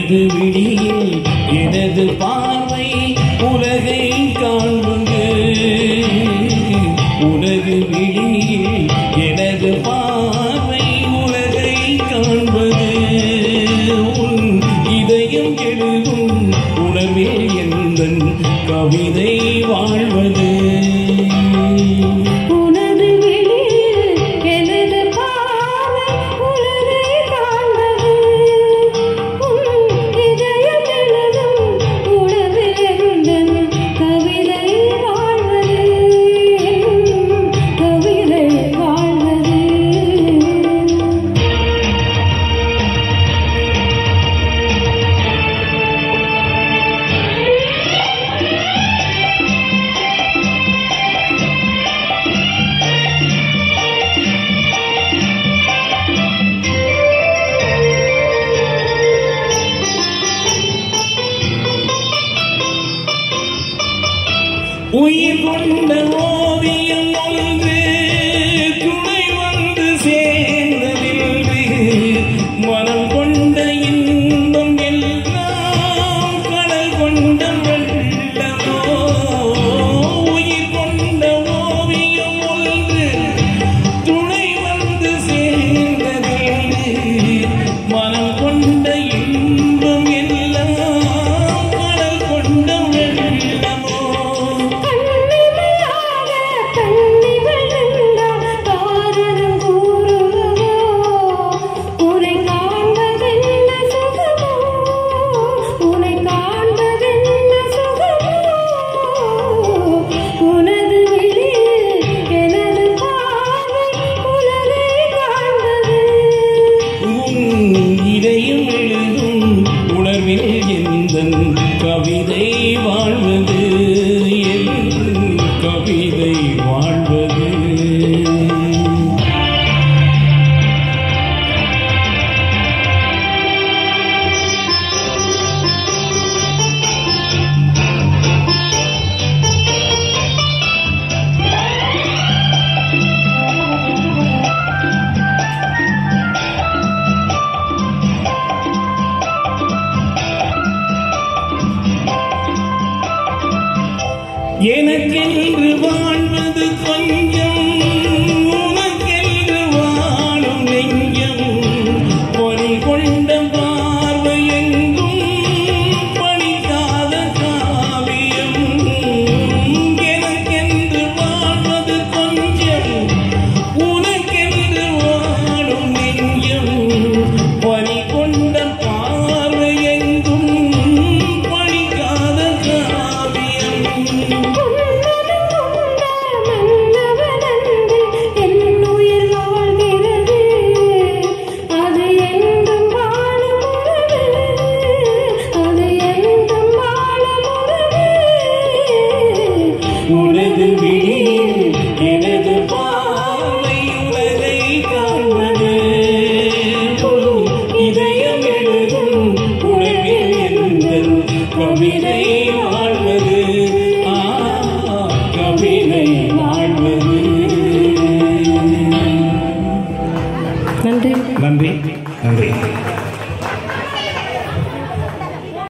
உனது விழியில் எனது பார்வை உலகை காண்பது உனது விழியில் எனது பார்வை உலகை காண்பது உன் இதயம் எழுதும் உணர்வில் எந்தன் கவிதை வாழ்வது உனது விழியில் எனது பார்வை உலகை காண்பது உன் இதயம் எழுதும் உணர்வில் எந்தன் கவிதை வாழ்வது கவிதை வாழ்வது உயிர் கொண்ட ஓவியம் ஒன்று துணை வந்து சேர்ந்ததில்லை மனம் கொண்ட இன்பம் எல்லாம் கடல் கொண்ட வெள்ளமோ உயிர் கொண்ட ஓவியம் ஒன்று துணை வந்து சேர்ந்ததில்லை மனம் கொண்ட இன்பம் எல்லாம் கடல் கொண்ட வெள்ளமோ கண்ணிமையாக கண்ணிகள் நின்றால் காரணம் கூறுவதோ உனை காண்பதென்ன சுகமோ உனை காண்பதென்ன சுகமோ உனது விழியில் எனது பார்வை உலகை காண்பது உன் இதயம் எழுதும் உணர்வில் எந்தன் கவிதை வாழ்வது என் கவிதை வாழ்வது எனக்கென்று வாழ்வது கொஞ்சம் உனக்கென்று வாழும் நெஞ்சம் பொறி கொண்ட பார்வை எங்கும் பணிக்காத காவியம் எனக்கென்று வாழ்வது கொஞ்சம் உனக்கென்று வாழும் நெஞ்சம் பறி கொண்ட பார்வை எங்கும் பணிக்காத காவியம் உன்னதம் கொண்ட மன்னவனன்று என் உயிர் வாழ்கிறது அது என்றும் வாழும் உறவு அது என்றும் வாழும் உறவு உனது விழியில் எனது பார்வை உலகை காண்பது உன் இதயம் எழுதும் உணர்வில் எந்தன் கவிதை வாழ்வது ஆ கவிதை வாழ்வது நன்றி நன்றி நன்றி